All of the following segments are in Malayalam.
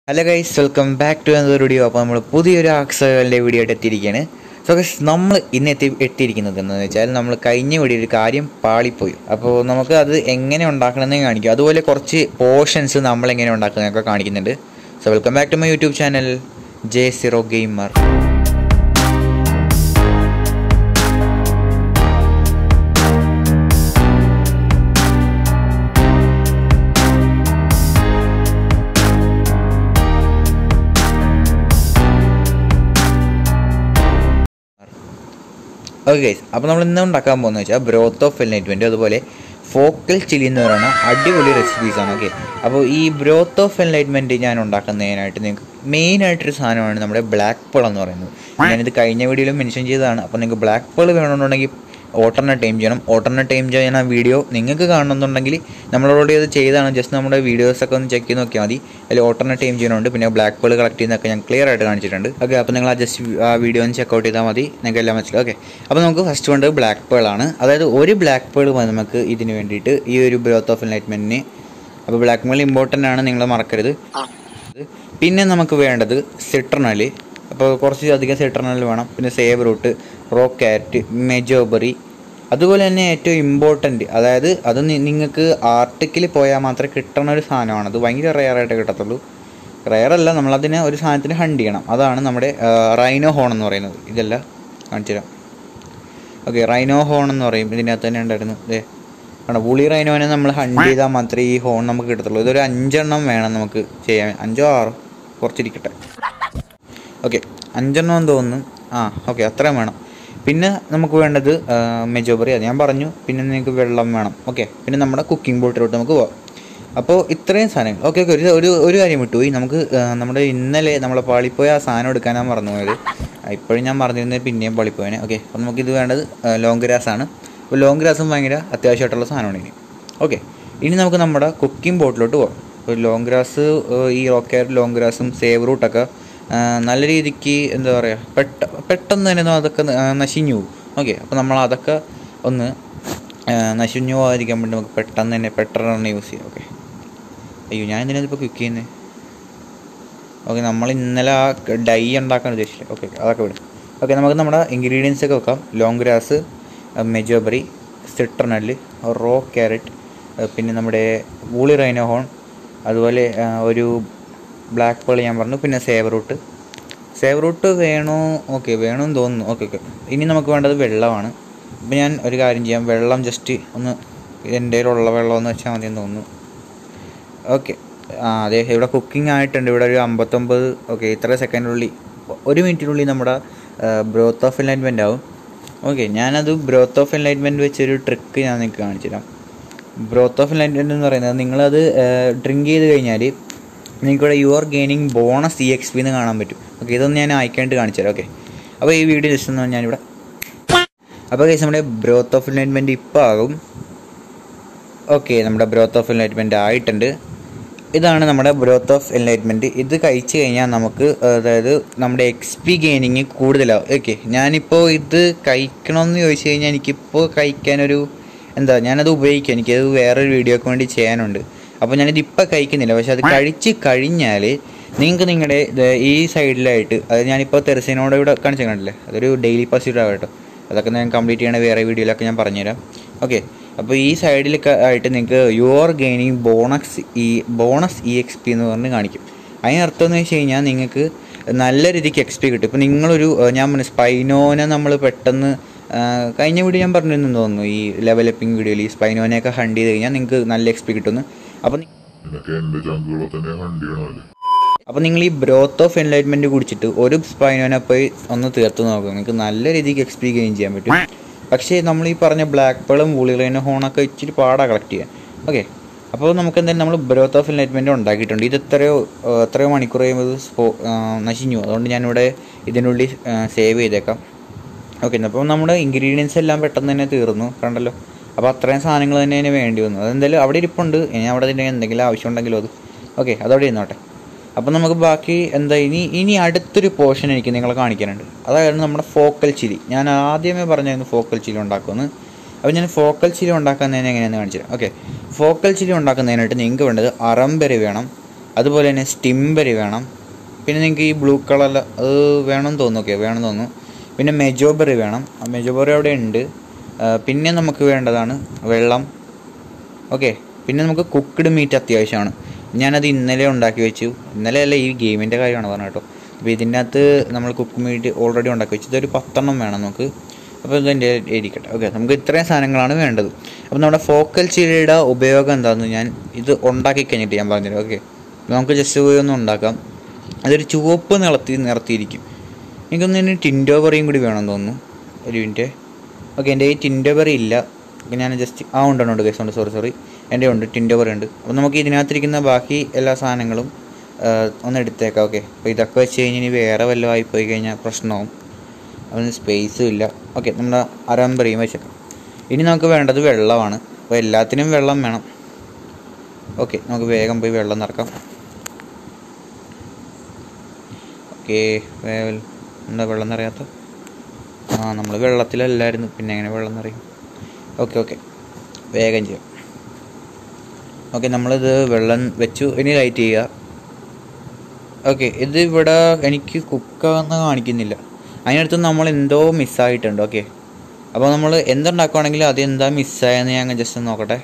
hello guys welcome back to എന്നൊരു വീഡിയോ അപ്പോൾ നമ്മൾ പുതിയൊരു ആക്സലിൻ്റെ വീഡിയോ ആയിട്ട് എത്തിയിരിക്കുകയാണ് സോ ഗൈസ് നമ്മൾ ഇന്ന് എത്തി എത്തിയിരിക്കുന്നത് എന്താണെന്ന് വെച്ചാൽ നമ്മൾ കഴിഞ്ഞ വീഡിയോ ഒരു കാര്യം പാളിപ്പോയി അപ്പോൾ നമുക്ക് അത് എങ്ങനെ ഉണ്ടാക്കണമെന്ന് കാണിക്കും അതുപോലെ കുറച്ച് പോർഷൻസ് നമ്മൾ എങ്ങനെ ഉണ്ടാക്കുന്നതൊക്കെ കാണിക്കുന്നുണ്ട് so welcome back to my YouTube channel J zero gamer okay guys അപ്പോൾ നമ്മൾ ഇന്ന് ഉണ്ടാക്കാൻ പോകുന്നത് വെച്ചാൽ ബ്രോത്ത് ഓഫ് എൻലൈറ്റ്മെൻറ്റ് അതുപോലെ ഫോക്കൽ ചില്ലി എന്ന് പറയുന്ന അടിപൊളി റെസിപ്പീസാണ് ഓക്കെ അപ്പോൾ ഈ ബ്രോത്ത് ഓഫ് എൻലൈറ്റ്മെൻറ്റ് ഞാൻ ഉണ്ടാക്കുന്നതിനായിട്ട് നിങ്ങൾക്ക് മെയിനായിട്ടൊരു സാധനമാണ് നമ്മുടെ ബ്ലാക്ക് പേൾ എന്ന് പറയുന്നത് ഞാനിത് കഴിഞ്ഞ വീഡിയോയിലും മെൻഷൻ ചെയ്തതാണ് അപ്പോൾ നിങ്ങൾക്ക് ബ്ലാക്ക് പേൾ വേണമെന്നുണ്ടെങ്കിൽ ഓൾട്ടർനേറ്റ് ടൈം ചെയ്യണം ഓൾട്ടർനേറ്റ് ടൈം ചെയ്യുന്ന വീഡിയോ നിങ്ങൾക്ക് കാണണമെന്നുണ്ടെങ്കിൽ നമ്മളോട് ഇത് ചെയ്താണ് ജസ്റ്റ് നമ്മുടെ വീഡിയോസൊക്കെ ഒന്ന് ചെക്ക് ചെയ്ത് നോക്കിയാൽ മതി അതിൽ ഓൾട്ടർനേറ്റ് ടൈം ചെയ്യണമുണ്ട് പിന്നെ ബ്ലാക്ക് പേൾ കളക്ട് ചെയ്യുന്നതൊക്കെ ഞാൻ ക്ലിയർ ആയിട്ട് കാണിച്ചിട്ടുണ്ട് ഓക്കെ അപ്പോൾ നിങ്ങൾ ആ ജസ്റ്റ് ആ വീഡിയോ ഒന്ന് ചെക്ക് ഔട്ട് ചെയ്താൽ മതി നിങ്ങൾക്ക് എല്ലാം മനസ്സിലാവും ഓക്കെ അപ്പോൾ നമുക്ക് ഫസ്റ്റ് വേണ്ടത് ബ്ലാക്ക് പേൾ ആണ് അതായത് ഒരു ബ്ലാക്ക് പേൾ മതി നമുക്ക് ഇതിന് വേണ്ടിയിട്ട് ഈ ഒരു ബ്രോത്ത് ഓഫ് എൻലൈറ്റ്മെൻറ്റിന് അപ്പോൾ ബ്ലാക്ക് പേൾ ഇമ്പോർട്ടൻ്റ് ആണ് നിങ്ങൾ മറക്കരുത് പിന്നെ നമുക്ക് വേണ്ടത് സിട്രണൽ അപ്പോൾ കുറച്ച് അധികം സിട്രണൽ വേണം പിന്നെ സേവ് റൂട്ട് റോ ക്യാരറ്റ് മെജോബറി അതുപോലെ തന്നെ ഏറ്റവും ഇമ്പോർട്ടൻറ്റ് അതായത് അത് നിങ്ങൾക്ക് ആർട്ടിക്കിൽ പോയാൽ മാത്രമേ കിട്ടണ ഒരു സാധനമാണ് അത് ഭയങ്കര റെയറായിട്ട് കിട്ടത്തുള്ളൂ റെയറല്ല നമ്മളതിനെ ഒരു സാധനത്തിന് ഹണ്ട് ചെയ്യണം അതാണ് നമ്മുടെ റൈനോ ഹോൺ എന്ന് പറയുന്നത് ഇതല്ല കാണിച്ചു തരാം ഓക്കെ റൈനോ ഹോൺ എന്ന് പറയും ഇതിനകത്ത് തന്നെ ഉണ്ടായിരുന്നു ഏ ആണ് പുളി റൈനോനെ നമ്മൾ ഹണ്ട് ചെയ്താൽ മാത്രമേ ഈ ഹോൺ നമുക്ക് കിട്ടത്തുള്ളൂ ഇതൊരു അഞ്ചെണ്ണം വേണം നമുക്ക് ചെയ്യാൻ അഞ്ചോ ആറോ കുറച്ചിരിക്കട്ടെ ഓക്കെ അഞ്ചെണ്ണം എന്ന് തോന്നുന്നു ആ ഓക്കെ അത്രയും വേണം പിന്നെ നമുക്ക് വേണ്ടത് മെജോബറി അത് ഞാൻ പറഞ്ഞു പിന്നെ നിങ്ങൾക്ക് വെള്ളം വേണം ഓക്കെ പിന്നെ നമ്മുടെ കുക്കിംഗ് ബോട്ടിലോട്ട് നമുക്ക് പോവാം അപ്പോൾ ഇത്രയും സാധനങ്ങൾ ഓക്കെ ഓക്കെ ഒരു ഒരു ഒരു കാര്യം വിട്ടുപോയി നമുക്ക് ആ, നമ്മുടെ ഇന്നലെ നമ്മളെ പാളിപ്പോയ ആ സാധനം എടുക്കാനാണ് മറന്നുപോയത് ഇപ്പോഴും ഞാൻ പറഞ്ഞിരുന്നത് പിന്നെയും പാളിപ്പോയനെ ഓക്കെ അപ്പോൾ നമുക്കിത് വേണ്ടത് ലോങ് ഗ്രാസ് ആണ് അപ്പോൾ ലോങ് ഗ്രാസും ഭയങ്കര അത്യാവശ്യമായിട്ടുള്ള സാധനമാണ് ഇനി ഓക്കെ ഇനി നമുക്ക് നമ്മുടെ കുക്കിംഗ് ബോട്ടിലോട്ട് പോകാം ഇപ്പോൾ ലോങ് ഗ്രാസ് ഈ റോക്കയർ ലോങ് ഗ്രാസും സേവ് റൂട്ടൊക്കെ ആ, നല്ല രീതിക്ക് എന്താ പറയുക പെട്ട പെട്ടെന്ന് തന്നെ അതൊക്കെ ന- ആ, നശിഞ്ഞു പോകും ഓക്കെ അപ്പോൾ നമ്മൾ അതൊക്കെ ഒന്ന് ആ, നശിഞ്ഞു പോകാതിരിക്കാൻ വേണ്ടി നമുക്ക് പെട്ടെന്ന് തന്നെ പെട്ടെന്ന് തന്നെ യൂസ് ചെയ്യാം ഓക്കെ അയ്യോ ഞാൻ എന്തിനാ ഇപ്പോൾ കുക്ക് ചെയ്യുന്നത് ഓക്കെ നമ്മൾ ഇന്നലെ ആ ഡൈ ഉണ്ടാക്കാൻ ഉദ്ദേശിച്ചില്ല ഓക്കെ അതൊക്കെ വിടും ഓക്കെ നമുക്ക് നമ്മുടെ ഇൻഗ്രീഡിയൻസ് ഒക്കെ വെക്കാം ലോങ് ഗ്രാസ് മെജോബറി സിട്രണല് റോ ക്യാരറ്റ് പിന്നെ നമ്മുടെ വൂളി റൈനോഹോൺ അതുപോലെ ആ, ഒരു ബ്ലാക്ക് പേൾ ഞാൻ പറഞ്ഞു പിന്നെ സേവ് റൂട്ട് സേവ് റൂട്ട് വേണോ ഓക്കെ വേണമെന്ന് തോന്നുന്നു ഓക്കെ ഓക്കെ ഇനി നമുക്ക് വേണ്ടത് വെള്ളമാണ് ഇപ്പം ഞാൻ ഒരു കാര്യം ചെയ്യാം വെള്ളം ജസ്റ്റ് ഒന്ന് എൻ്റെ കയ്യിലുള്ള വെള്ളം എന്ന് വെച്ചാൽ മതി എന്ന് തോന്നുന്നു ഓക്കെ ആ അതെ ഇവിടെ കുക്കിംഗ് ആയിട്ടുണ്ട് ഇവിടെ ഒരു അമ്പത്തൊമ്പത് ഓക്കെ ഇത്ര സെക്കൻഡിനുള്ളിൽ ഒരു മിനിറ്റിനുള്ളിൽ നമ്മുടെ ബ്രോത്ത് ഓഫ് എൻലൈറ്റ്മെൻ്റ് ആവും ഓക്കെ ഞാനത് ബ്രോത്ത് ഓഫ് എൻലൈറ്റ്മെൻറ്റ് വെച്ചൊരു ട്രിക്ക് ഞാൻ നിങ്ങൾക്ക് കാണിച്ചു തരാം ബ്രോത്ത് ഓഫ് എൻലൈറ്റ്മെൻറ്റ് എന്ന് പറയുന്നത് നിങ്ങളത് ഡ്രിങ്ക് ചെയ്ത് കഴിഞ്ഞാൽ നിങ്ങൾക്കിവിടെ you are gaining bonus E X P എന്ന് കാണാൻ പറ്റും ഓക്കെ ഇതൊന്ന് ഞാൻ അയക്കാണ്ട് കാണിച്ചു തരാം ഓക്കെ അപ്പോൾ ഈ വീഡിയോ ജസ്റ്റ് ഒന്ന് ഞാനിവിടെ അപ്പോൾ കേസ് നമ്മുടെ ബ്രോത്ത് ഓഫ് എൻലൈറ്റ്മെൻറ്റ് ഇപ്പോൾ ആകും ഓക്കെ നമ്മുടെ ബ്രോത്ത് ഓഫ് എൻലൈറ്റ്മെൻറ്റ് ആയിട്ടുണ്ട് ഇതാണ് നമ്മുടെ ബ്രോത്ത് ഓഫ് എൻലൈറ്റ്മെൻറ്റ് ഇത് കഴിച്ചു കഴിഞ്ഞാൽ നമുക്ക് അതായത് നമ്മുടെ എക്സ് പി ഗെയിനിങ് കൂടുതലാവും ഓക്കെ ഞാനിപ്പോൾ ഇത് കഴിക്കണമെന്ന് ചോദിച്ചു കഴിഞ്ഞാൽ എനിക്കിപ്പോൾ കഴിക്കാനൊരു എന്താ ഞാനത് ഉപയോഗിക്കാം എനിക്കത് വേറൊരു വീഡിയോക്ക് വേണ്ടി ചെയ്യാനുണ്ട് അപ്പോൾ ഞാനിത് ഇപ്പം കഴിക്കുന്നില്ല പക്ഷെ അത് കഴിച്ച് കഴിഞ്ഞാൽ നിങ്ങൾക്ക് നിങ്ങളുടെ ഇത് ഈ സൈഡിലായിട്ട് അത് ഞാനിപ്പോൾ തെരസിനോട് ഇവിടെ കാണിച്ചു കണ്ടില്ലേ അതൊരു ഡെയിലി പസ്യൂട്ട് ആകട്ടോ അതൊക്കെ ഞാൻ കംപ്ലീറ്റ് ചെയ്യണ വേറെ വീഡിയോയിലൊക്കെ ഞാൻ പറഞ്ഞുതരാം ഓക്കെ അപ്പോൾ ഈ സൈഡിലൊക്കെ ആയിട്ട് നിങ്ങൾക്ക് യു ആർ ഗെയിനിങ് ബോണസ് ഈ ബോണസ് ഇ എക്സ് പി എന്ന് പറഞ്ഞ് കാണിക്കും അതിനർത്ഥം എന്ന് വെച്ച് കഴിഞ്ഞാൽ നിങ്ങൾക്ക് നല്ല രീതിക്ക് എക്സ് പി കിട്ടും ഇപ്പോൾ നിങ്ങളൊരു ഏഹ്, ഞാൻ പറഞ്ഞു സ്പൈനോനെ നമ്മൾ പെട്ടെന്ന് ആഹ്, കഴിഞ്ഞ വീഡിയോ ഞാൻ പറഞ്ഞിരുന്നു തോന്നുന്നു ഈ ലെവലപ്പിംഗ് വീഡിയോയിൽ ഈ സ്പൈനോനെയൊക്കെ ഹണ്ട് ചെയ്ത് കഴിഞ്ഞാൽ നിങ്ങൾക്ക് നല്ല എക്സ് പി കിട്ടുന്നു അപ്പോൾ നി- നിനക്ക് എന്റെ ചങ്കുകളെ തന്നെ ഹണ്ട് ചെയ്യണമല്ലേ അപ്പോൾ നിങ്ങൾ ഈ ബ്രോത്ത് ഓഫ് എൻലൈറ്റ്മെൻറ്റ് കുടിച്ചിട്ട് ഒരു സ്പൈനോനെ പോയി ഒന്ന് തീർത്ത് നോക്കുക നിങ്ങൾക്ക് നല്ല രീതിക്ക് എക്സ് പി ഗെയിൻ ചെയ്യാൻ പറ്റും പക്ഷേ നമ്മൾ ഈ പറഞ്ഞ ബ്ലാക്ക് പേളും വൂളിറൈനും ഹോണൊക്കെ ഇച്ചിരി പാടാ കളക്ട് ചെയ്യാൻ ഓക്കെ അപ്പോൾ നമുക്ക് എന്തായാലും നമ്മൾ ബ്രോത്ത് ഓഫ് എൻലൈറ്റ്മെൻറ്റ് ഉണ്ടാക്കിയിട്ടുണ്ട് ഇത് എത്രയോ ഏഹ്, എത്രയോ മണിക്കൂർ കഴിയുമ്പോൾ ഇത് സ്പോ ആഹ്, നശിഞ്ഞു അതുകൊണ്ട് ഞാനിവിടെ ഇതിനുള്ളിൽ സേവ് ചെയ്തേക്കാം ഓക്കെ അപ്പോൾ നമ്മുടെ ഇൻഗ്രീഡിയൻസ് എല്ലാം പെട്ടെന്ന് തന്നെ തീർന്നു കണ്ടല്ലോ അപ്പോൾ അത്രയും സാധനങ്ങൾ തന്നെ അതിന് വേണ്ടി വന്നു അതെന്തായാലും അവിടെ ഇരിപ്പുണ്ട് ഇനി അവിടെ ഇതിൻ്റെ എന്തെങ്കിലും ആവശ്യം ഉണ്ടെങ്കിലോ അത് ഓക്കെ അതവിടെ ഇരുന്നോട്ടെ അപ്പോൾ നമുക്ക് ബാക്കി എന്താ ഇനി ഇനി അടുത്തൊരു പോർഷൻ എനിക്ക് നിങ്ങളെ കാണിക്കാനുണ്ട് അതായത് നമ്മുടെ ഫോക്കൽ ചില്ലി ഞാൻ ആദ്യമേ പറഞ്ഞായിരുന്നു ഫോക്കൽ ചില്ലി ഉണ്ടാക്കുമെന്ന് അപ്പോൾ ഞാൻ ഫോക്കൽ ചില്ലി ഉണ്ടാക്കുന്നതിന് എങ്ങനെയാണെന്ന് കാണിച്ചു തരാം ഓക്കെ ഫോക്കൽ ചില്ലി ഉണ്ടാക്കുന്നതിനായിട്ട് നിങ്ങൾക്ക് വേണ്ടത് അറംബെറി വേണം അതുപോലെ തന്നെ സ്റ്റിംബരി വേണം പിന്നെ നിങ്ങൾക്ക് ഈ ബ്ലൂ കളർ അത് വേണമെന്ന് തോന്നുന്നു ഓക്കെ വേണമെന്ന് തോന്നുന്നു പിന്നെ മെജോബറി വേണം ആ മെജോബറി അവിടെ ഉണ്ട് ആ, പിന്നെ നമുക്ക് വേണ്ടതാണ് വെള്ളം ഓക്കെ പിന്നെ നമുക്ക് കുക്ക്ഡ് മീറ്റ് അത്യാവശ്യമാണ് ഞാനത് ഇന്നലെ ഉണ്ടാക്കി വെച്ചു ഇന്നലെ അല്ല ഈ ഗെയിമിൻ്റെ കാര്യമാണ് പറഞ്ഞത് കേട്ടോ അപ്പോൾ ഇതിൻ്റെ അകത്ത് നമ്മൾ കുക്ക് മീറ്റ് ഓൾറെഡി ഉണ്ടാക്കി വെച്ചു ഇതൊരു പത്തെണ്ണം വേണം നമുക്ക് അപ്പോൾ ഇതെൻ്റെ ഇരിക്കട്ടെ ഓക്കെ നമുക്ക് ഇത്രയും സാധനങ്ങളാണ് വേണ്ടത് അപ്പോൾ നമ്മുടെ ഫോക്കൽ ചിരിയുടെ ഉപയോഗം എന്താണെന്ന് ഞാൻ ഇത് ഉണ്ടാക്കി കഴിഞ്ഞിട്ട് ഞാൻ പറഞ്ഞുതരാം ഓക്കെ നമുക്ക് ജസ്റ്റ് പോയി ഒന്ന് ഉണ്ടാക്കാം അതൊരു ചുവപ്പ് നിളത്തി നിറത്തിയിരിക്കും എനിക്കൊന്ന് ഇനി ടിൻഡോബറിയും കൂടി വേണമെന്ന് തോന്നുന്നു ഒരു മിനിറ്റ് ഓക്കെ എൻ്റെ ഈ ടിൻഡോബറി ഇല്ല ഓക്കെ ഞാൻ ജസ്റ്റ് ആ ഉണ്ട് ഉണ്ട് കേസ് ഉണ്ട് സോറി സോറി എൻ്റെ ഉണ്ട് ടിൻഡോബറി ഉണ്ട് അപ്പോൾ നമുക്ക് ഇതിനകത്തിരിക്കുന്ന ബാക്കി എല്ലാ സാധനങ്ങളും ആ, ഒന്ന് എടുത്തേക്കാം ഓക്കെ അപ്പോൾ ഇതൊക്കെ വെച്ച് കഴിഞ്ഞ് ഇനി വേറെ വല്ലതും ആയിപ്പോയി കഴിഞ്ഞാൽ പ്രശ്നമാവും അതിന് സ്പേസും ഇല്ല ഓക്കെ നമ്മുടെ അരമ്പറിയും വെച്ചേക്കാം ഇനി നമുക്ക് വേണ്ടത് വെള്ളമാണ് അപ്പോൾ എല്ലാത്തിനും വെള്ളം വേണം ഓക്കെ നമുക്ക് വേഗം പോയി വെള്ളം നിറക്കാം ഓക്കെ എന്താ വെള്ളം നിറയാത്ത ആ നമ്മൾ വെള്ളത്തിലല്ലായിരുന്നു പിന്നെ എങ്ങനെ വെള്ളം നിറയും ഓക്കെ ഓക്കെ വേഗം ചെയ്യാം ഓക്കെ നമ്മളിത് വെള്ളം വെച്ചു ഇനി ലൈറ്റ് ചെയ്യുക ഓക്കെ ഇത് ഇവിടെ എനിക്ക് കുക്കാന്ന് കാണിക്കുന്നില്ല അതിനടുത്ത് നമ്മൾ എന്തോ മിസ്സായിട്ടുണ്ട് ഓക്കെ അപ്പോൾ നമ്മൾ എന്തുണ്ടാക്കുവാണെങ്കിലും അത് എന്താ മിസ്സായെന്ന് ഞാൻ ജസ്റ്റ് ഒന്ന് നോക്കട്ടെ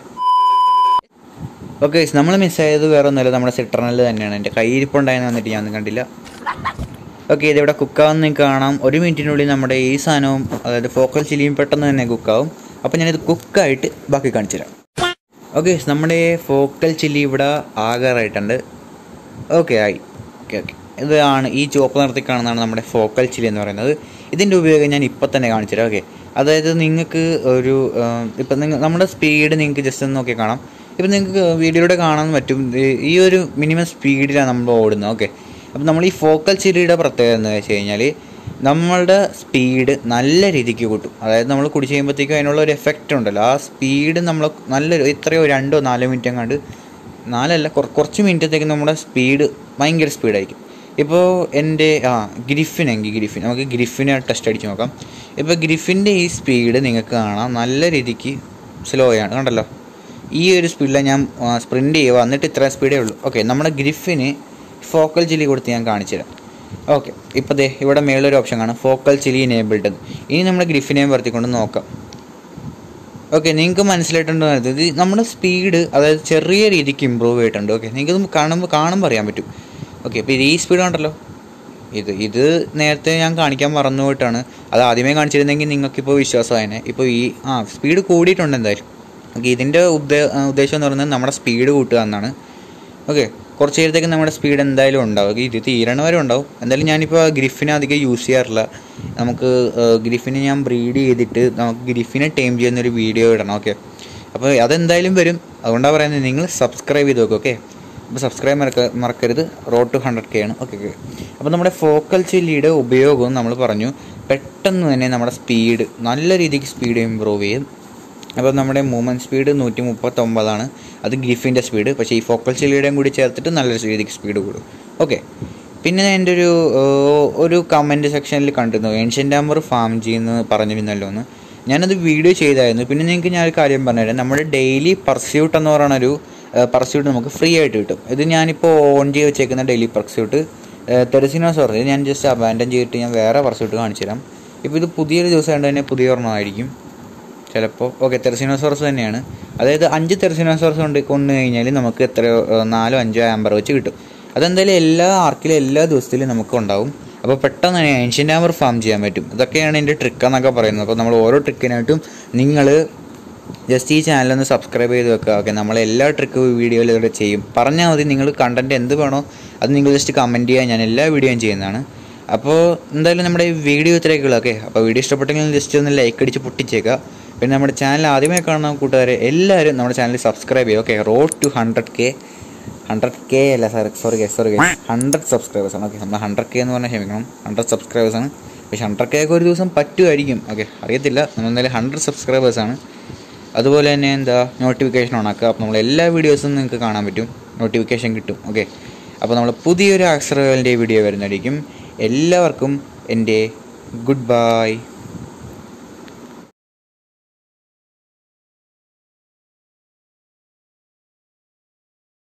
ഓക്കെ നമ്മൾ മിസ്സായത് വേറെ ഒന്നുമില്ല നമ്മുടെ സിട്രണൽ തന്നെയാണ് എൻ്റെ കയ്യിരിപ്പുണ്ടായെന്ന് വന്നിട്ട് ഞാൻ ഒന്നും കണ്ടില്ല ഓക്കെ ഇതിവിടെ കുക്കാവുന്ന നിങ്ങൾക്ക് കാണാം ഒരു മിനിറ്റിനുള്ളിൽ നമ്മുടെ ഈ സാധനവും അതായത് ഫോക്കൽ ചില്ലിയും പെട്ടെന്ന് തന്നെ കുക്കാവും അപ്പോൾ ഞാനിത് കുക്കായിട്ട് ബാക്കി കാണിച്ചു തരാം ഓക്കെ നമ്മുടെ ഫോക്കൽ ചില്ലി ഇവിടെ ആകാറായിട്ടുണ്ട് ഓക്കെ ആയി ഓക്കെ ഓക്കെ ഇതാണ് ഈ ചുവപ്പ് നിറത്തിൽ കാണുന്നതാണ് നമ്മുടെ ഫോക്കൽ ചില്ലി എന്ന് പറയുന്നത് ഇതിൻ്റെ ഉപയോഗം ഞാൻ ഇപ്പം തന്നെ കാണിച്ചു തരാം ഓക്കെ അതായത് നിങ്ങൾക്ക് ഒരു ഇപ്പം നിങ്ങൾ നമ്മുടെ സ്പീഡ് നിങ്ങൾക്ക് ജസ്റ്റ് ഒന്ന് നോക്കി കാണാം ഇപ്പം നിങ്ങൾക്ക് വീഡിയോയിലൂടെ കാണാൻ പറ്റും ഈ- ഈ ഒരു മിനിമം സ്പീഡിലാണ് നമ്മൾ ഓടുന്നത് ഓക്കെ അപ്പം നമ്മൾ ഈ ഫോക്കൽ ചില്ലിയുടെ പ്രത്യേകത എന്ന് വെച്ച് കഴിഞ്ഞാൽ നമ്മളുടെ സ്പീഡ് നല്ല രീതിക്ക് കൂട്ടും അതായത് നമ്മൾ കുടിച്ച് കഴിയുമ്പോഴത്തേക്കും അതിനുള്ള ഒരു എഫക്റ്റ് ഉണ്ടല്ലോ ആ സ്പീഡ് നമ്മൾ നല്ലൊരു എത്രയോ രണ്ടോ നാലോ മിനിറ്റ് കണ്ട് നാലല്ല കുറ- കുറച്ച് മിനിറ്റത്തേക്ക് നമ്മുടെ സ്പീഡ് ഭയങ്കര സ്പീഡായിരിക്കും ഇപ്പോൾ എൻ്റെ ആ ഗ്രിഫിനെങ്കിൽ ഗ്രിഫിൻ നമുക്ക് ഗ്രിഫിനെ ടെസ്റ്റ് അടിച്ച് നോക്കാം ഇപ്പോൾ ഗ്രിഫിൻ്റെ ഈ സ്പീഡ് നിങ്ങൾക്ക് കാണാം നല്ല രീതിക്ക് സ്ലോ ആണ് കണ്ടല്ലോ ഈ ഒരു സ്പീഡിലാണ് ഞാൻ സ്പ്രിൻ്റ് ചെയ്യുക എന്നിട്ട് ഇത്ര സ്പീഡേ ഉള്ളൂ ഓക്കെ നമ്മുടെ ഗ്രിഫിന് ഫോക്കൽ ചില്ലി കൊടുത്ത് ഞാൻ കാണിച്ചു തരാം ഓക്കെ ഇപ്പോൾ ദേ ഇവിടെ മേളൊരു ഓപ്ഷൻ കാണാം ഫോക്കൽ ചില്ലി ഇനേബിൾഡ് ഇനി നമ്മുടെ ഗ്രിഫിനെയും വർത്തിക്കൊണ്ട് നോക്കാം ഓക്കെ നിങ്ങൾക്ക് മനസ്സിലായിട്ടുണ്ടോ എന്ന് ഇത് നമ്മുടെ സ്പീഡ് അതായത് ചെറിയ രീതിക്ക് ഇമ്പ്രൂവ് ആയിട്ടുണ്ട് ഓക്കെ നിങ്ങൾക്ക് ഇത് കാണുമ്പോൾ കാണുമ്പോൾ അറിയാൻ പറ്റും ഓക്കെ ഇപ്പോൾ ഇത് ഈ സ്പീഡ് ഉണ്ടല്ലോ ഇത് ഇത് നേരത്തെ ഞാൻ കാണിക്കാൻ മറന്നു പോയിട്ടാണ് അത് ആദ്യമേ കാണിച്ചിരുന്നെങ്കിൽ നിങ്ങൾക്കിപ്പോൾ വിശ്വാസമായേനെ ഇപ്പോൾ ഈ ആ സ്പീഡ് കൂടിയിട്ടുണ്ട് എന്തായാലും ഓക്കെ ഇതിൻ്റെ ഉദ്ദേ ഉദ്ദേശം എന്ന് പറയുന്നത് നമ്മുടെ സ്പീഡ് കൂട്ടുക എന്നാണ് ഓക്കെ കുറച്ച് നേരത്തേക്ക് നമ്മുടെ സ്പീഡ് എന്തായാലും ഉണ്ടാവും ഇത് തീരണ വരെ ഉണ്ടാവും എന്തായാലും ഞാനിപ്പോൾ ഗ്രിഫിനെ അധികം യൂസ് ചെയ്യാറില്ല നമുക്ക് ഗ്രിഫിനെ ഞാൻ ബ്രീഡ് ചെയ്തിട്ട് നമുക്ക് ഗ്രിഫിനെ ടൈം ചെയ്യുന്ന ഒരു വീഡിയോ ഇടണം ഓക്കെ അപ്പോൾ അതെന്തായാലും വരും അതുകൊണ്ടാണ് പറയുന്നത് നിങ്ങൾ സബ്സ്ക്രൈബ് ചെയ്ത് നോക്കും ഓക്കെ അപ്പോൾ സബ്സ്ക്രൈബ് മറക്ക മറക്കരുത് റോഡ് ടു ഹൺഡ്രഡ് കെ ആണ് ഓക്കെ ഓക്കെ അപ്പോൾ നമ്മുടെ ഫോക്കൽ ചില്ലിയുടെ ഉപയോഗവും നമ്മൾ പറഞ്ഞു പെട്ടെന്ന് തന്നെ നമ്മുടെ സ്പീഡ് നല്ല രീതിക്ക് സ്പീഡ് ഇമ്പ്രൂവ് ചെയ്യും അപ്പോൾ നമ്മുടെ മൂവ്മെൻറ്റ് സ്പീഡ് നൂറ്റി മുപ്പത്തൊമ്പതാണ് അത് ഗ്രിഫിൻ്റെ സ്പീഡ് പക്ഷേ ഈ ഫോക്കൽ ചില്ലിയുടെയും കൂടി ചേർത്തിട്ട് നല്ല രീതിക്ക് സ്പീഡ് കൂടും ഓക്കെ പിന്നെ എൻ്റെ ഒരു ഏർ, ഒരു കമൻറ്റ് സെക്ഷനിൽ കണ്ടിരുന്നു ഏൻഷ്യൻ ആമ്പർ ഫാം ചെയ്യുന്നു പറഞ്ഞിരുന്നല്ലോ എന്ന് ഞാനത് വീഡിയോ ചെയ്തായിരുന്നു പിന്നെ നിങ്ങൾക്ക് ഞാൻ ഒരു കാര്യം പറഞ്ഞുതരാം നമ്മുടെ ഡെയിലി പർസ്യൂട്ട് എന്ന് പറയുന്ന ഒരു പർസ്യൂട്ട് നമുക്ക് ഫ്രീ ആയിട്ട് കിട്ടും ഇത് ഞാനിപ്പോൾ ഓൺ ചെയ്ത് വെച്ചേക്കുന്ന ഡെയിലി പർസ്യൂട്ട് തെരസിനോസ് പറഞ്ഞത് ഞാൻ ജസ്റ്റ് അബാൻഡൻ ചെയ്തിട്ട് ഞാൻ വേറെ പർസ്യൂട്ട് കാണിച്ചു തരാം ഇപ്പോൾ ഇത് പുതിയൊരു ദിവസം കൊണ്ട് തന്നെ പുതിയ ഒരെണ്ണമായിരിക്കും ചിലപ്പോൾ ഓക്കെ തെർസിനോസോറസ് തന്നെയാണ് അതായത് അഞ്ച് തെർസിനോസോറസ് കൊണ്ട് കൊണ്ടു കഴിഞ്ഞാൽ നമുക്ക് എത്രയോ ഏഹ്, നാലോ അഞ്ചോ ആമ്പർ വെച്ച് കിട്ടും അതെന്തായാലും എല്ലാ ആർക്കിലും എല്ലാ ദിവസത്തിലും നമുക്ക് ഉണ്ടാവും അപ്പോൾ പെട്ടെന്ന് തന്നെ ഏൻഷ്യൻ്റ് ആമ്പർ ഫാം ചെയ്യാൻ പറ്റും ഇതൊക്കെയാണ് എൻ്റെ ട്രിക്ക് എന്നൊക്കെ പറയുന്നത് അപ്പോൾ നമ്മൾ ഓരോ ട്രിക്കിനായിട്ടും നിങ്ങൾ ജസ്റ്റ് ഈ ചാനലൊന്ന് സബ്സ്ക്രൈബ് ചെയ്ത് വെക്കുക ഓക്കെ നമ്മൾ എല്ലാ ട്രിക്ക് വീഡിയോയിലും ഇവിടെ ചെയ്യും പറഞ്ഞാൽ മതി നിങ്ങൾ കണ്ടൻറ്റ് എന്ത് വേണോ അത് നിങ്ങൾ ജസ്റ്റ് കമൻറ്റ് ചെയ്യുക ഞാൻ എല്ലാ വീഡിയോയും ചെയ്യുന്നതാണ് അപ്പോൾ എന്തായാലും നമ്മുടെ ഈ വീഡിയോ ഇത്രയൊക്കെയുള്ളൂ ഓക്കെ അപ്പോൾ വീഡിയോ ഇഷ്ടപ്പെട്ടെങ്കിൽ ജസ്റ്റ് ഒന്ന് ലൈക്ക് അടിച്ച് പൊട്ടിച്ചേക്കുക പിന്നെ നമ്മുടെ ചാനൽ ആദ്യമായി കാണുന്ന കൂട്ടുകാരെ എല്ലാവരും നമ്മുടെ ചാനൽ സബ്സ്ക്രൈബ് ചെയ്യുക okay road to hundred K hundred K അല്ല sir sorry K sorry K hundred subscribers ആണ് ഓക്കെ നമ്മൾ ഹൺഡ്രഡ് കെ എന്ന് പറഞ്ഞാൽ ക്ഷമിക്കണം ഹൺഡ്രഡ് സബ്സ്ക്രൈബേഴ്സ് ആണ് പക്ഷേ ഹൺഡ്രഡ് കെ ഒക്കെ ഒരു ദിവസം പറ്റുമായിരിക്കും ഓക്കെ അറിയത്തില്ല നമ്മൾ എന്തായാലും ഹൺഡ്രഡ് സബ്സ്ക്രൈബേഴ്സ് ആണ് അതുപോലെ തന്നെ എന്താ നോട്ടിഫിക്കേഷൻ ഓണാക്കുക അപ്പോൾ നമ്മൾ എല്ലാ വീഡിയോസും നിങ്ങൾക്ക് കാണാൻ പറ്റും നോട്ടിഫിക്കേഷൻ കിട്ടും ഓക്കെ അപ്പോൾ നമ്മൾ പുതിയൊരു ആക്സറവലിൻ്റെ വീഡിയോ വരുന്നതായിരിക്കും എല്ലാവർക്കും എൻ്റെ ഗുഡ് ബൈ